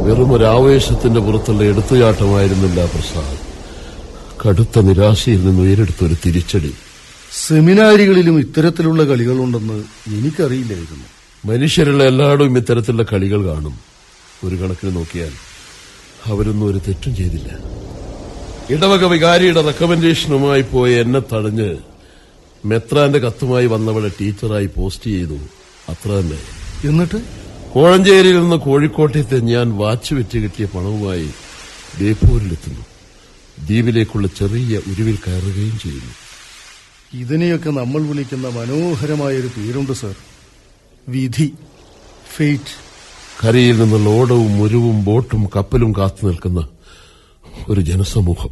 വെറും ഒരു ആവേശത്തിന്റെ പുറത്തുള്ള എടുത്തുചാട്ടമായിരുന്നില്ല പ്രസാദ് കടുത്ത നിരാശയിൽ നിന്ന് ഉയരെടുത്തൊരു തിരിച്ചടി സെമിനാരികളിലും ഇത്തരത്തിലുള്ള കളികളുണ്ടെന്ന് എനിക്കറിയില്ലായിരുന്നു മനുഷ്യരുള്ള എല്ലായിടവും ഇത്തരത്തിലുള്ള കളികൾ കാണും ഒരു കണക്കിന് നോക്കിയാൽ അവരൊന്നും ഒരു തെറ്റും ചെയ്തില്ല ഇടവക വികാരിയുടെ റെക്കമെൻഡേഷനുമായി പോയ എന്നെ തടഞ്ഞ് മെത്രാന്റെ കത്തുമായി വന്നവളെ ടീച്ചറായി പോസ്റ്റ് ചെയ്തു അത്ര തന്നെ എന്നിട്ട് കോഴഞ്ചേരിയിൽ നിന്ന് കോഴിക്കോട്ടേക്ക് ഞാൻ വാച്ച് വെച്ച് കിട്ടിയ പണവുമായി ബേപ്പൂരിലെത്തുന്നു ദ്വീപിലേക്കുള്ള ചെറിയ ഉരുവിൽ കയറുകയും ചെയ്യുന്നു ഇതിനെയൊക്കെ നമ്മൾ വിളിക്കുന്ന മനോഹരമായൊരു പേരുണ്ട് സർ വിധി ഫെയ്റ്റ് കരയിൽ നിന്നുള്ള ഓടവും മുരുവും ബോട്ടും കപ്പലും കാത്തു നിൽക്കുന്ന ഒരു ജനസമൂഹം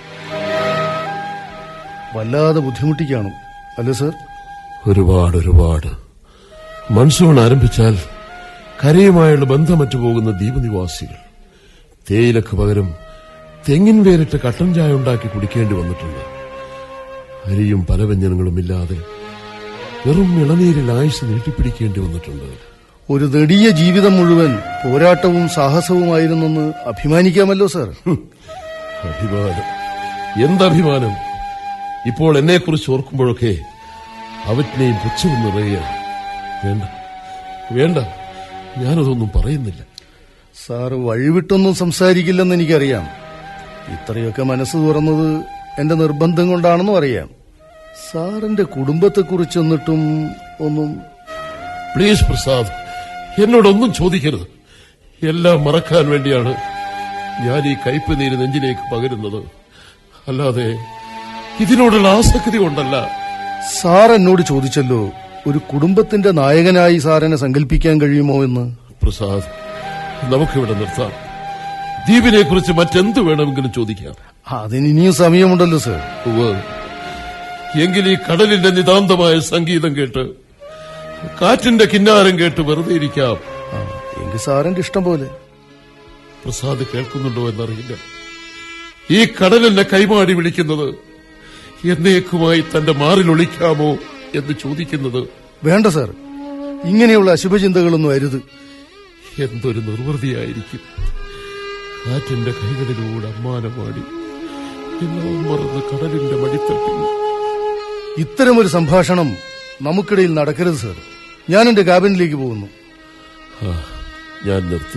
വല്ലാതെ ബുദ്ധിമുട്ടിക്കാണും അല്ലേ സർ ഒരുപാട് ഒരുപാട് മൺസൂൺ ആരംഭിച്ചാൽ കരയുമായുള്ള ബന്ധമറ്റു പോകുന്ന ദ്വീപ് നിവാസികൾ തേയിലക്ക് പകരം തെങ്ങിൻ വേരിട്ട് കട്ടൻ ചായ ഉണ്ടാക്കി കുടിക്കേണ്ടി വന്നിട്ടുണ്ട് അരിയും പല വ്യഞ്ജനങ്ങളും ഇല്ലാതെ വെറും ഇളനീരിൽ ആയുസ് നീട്ടിപ്പിടിക്കേണ്ടി വന്നിട്ടുണ്ട് ഒരു നെടിയ ജീവിതം മുഴുവൻ പോരാട്ടവും സാഹസവുമായിരുന്നെന്ന് അഭിമാനിക്കാമല്ലോ സർ അഭിമാനം എന്തഭിമാനം ഇപ്പോൾ എന്നെക്കുറിച്ച് ഓർക്കുമ്പോഴൊക്കെ അവറ്റിനെയും പുച്ഛവും നിറയുകയാണ് വേണ്ട വേണ്ട ഞാനതൊന്നും പറയുന്നില്ല സാറ് വഴിവിട്ടൊന്നും സംസാരിക്കില്ലെന്ന് എനിക്കറിയാം ഇത്രയൊക്കെ മനസ്സ് തുറന്നത് എന്റെ നിർബന്ധം കൊണ്ടാണെന്നും അറിയാം സാറിന്റെ കുടുംബത്തെക്കുറിച്ച് എന്നിട്ടും ഒന്നും പ്ലീസ് പ്രസാദ് എന്നോടൊന്നും ചോദിക്കരുത് എല്ലാം മറക്കാൻ വേണ്ടിയാണ് ഞാൻ ഈ കയ്പ് നീര് നെഞ്ചിലേക്ക് പകരുന്നത് അല്ലാതെ ഇതിനോടുള്ള ആസക്തി കൊണ്ടല്ല സാർ എന്നോട് ചോദിച്ചല്ലോ ഒരു കുടുംബത്തിന്റെ നായകനായി സാറിനെ സങ്കല്പിക്കാൻ കഴിയുമോ എന്ന് പ്രസാദ് നമുക്കിവിടെ നിർത്താം ദ്വീപിനെ കുറിച്ച് മറ്റെന്ത് വേണമെങ്കിലും ചോദിക്കാം അതിന് ഇനിയും സമയമുണ്ടല്ലോ സർ ഉവ്വ്. എങ്കിൽ ഈ കടലിന്റെ നിതാന്തമായ സംഗീതം കേട്ട് കാറ്റിന്റെ കിന്നാരം കേട്ട് വെറുതെ ഇരിക്കാം ആ, എങ്കിൽ സാറിന്റെ ഇഷ്ടം പോലെ പ്രസാദ് കേൾക്കുന്നുണ്ടോ എന്നറിയില്ല ഈ കടലെന്നെ കൈമാടി വിളിക്കുന്നത് എന്നേക്കുമായി തന്റെ മാറിൽ ഒളിക്കാമോ എന്ന് ചോദിക്കുന്നത് വേണ്ട സാർ ഇങ്ങനെയുള്ള അശുഭചിന്തകളൊന്നും അരുത് എന്തൊരു നിർവൃതിയായിരിക്കും കാറ്റിന്റെ കൈകളിലൂടെ അമ്മാനമാടി എല്ലാം മറന്ന് കടലിന്റെ മടിത്തട്ടിൽ ഇത്തരമൊരു സംഭാഷണം നമുക്കിടയിൽ നടക്കരുത് സാർ ഞാൻ എന്റെ ക്യാബിനിലേക്ക് പോകുന്നു ആ, ഞാൻ നിർത്തി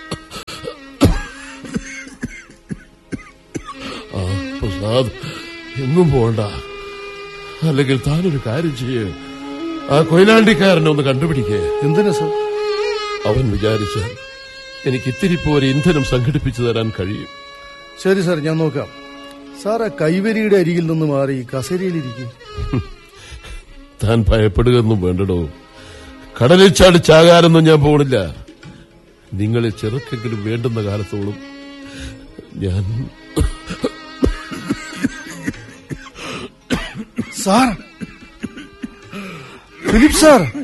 ആ പ്രസാദ് എങ്ങും പോണ്ട അല്ലെങ്കിൽ താനൊരു കാര്യം ചെയ്യേ ആ കൊയിലാണ്ടിക്കാരനെ ഒന്ന് കണ്ടുപിടിക്കേ എന്തിനാ സാർ അവൻ വിചാരിച്ചാൽ എനിക്ക് ഇത്തിരി പോലെ ഇന്ധനം സംഘടിപ്പിച്ചു തരാൻ കഴിയും ശരി സാർ ഞാൻ നോക്കാം സാർ ആ കൈവരിയുടെ അരികിൽ നിന്ന് മാറി കസേരയിലിരിക്കും താൻ ഭയപ്പെടുകയൊന്നും വേണ്ടടോ കടലിൽ ചാടി ചാകാനൊന്നും ഞാൻ പോണില്ല നിങ്ങളെ ചെറുക്കെങ്കിലും വേണ്ടുന്ന കാലത്തോളം ഞാൻ സാർ ഫിലിപ്പ് സാർ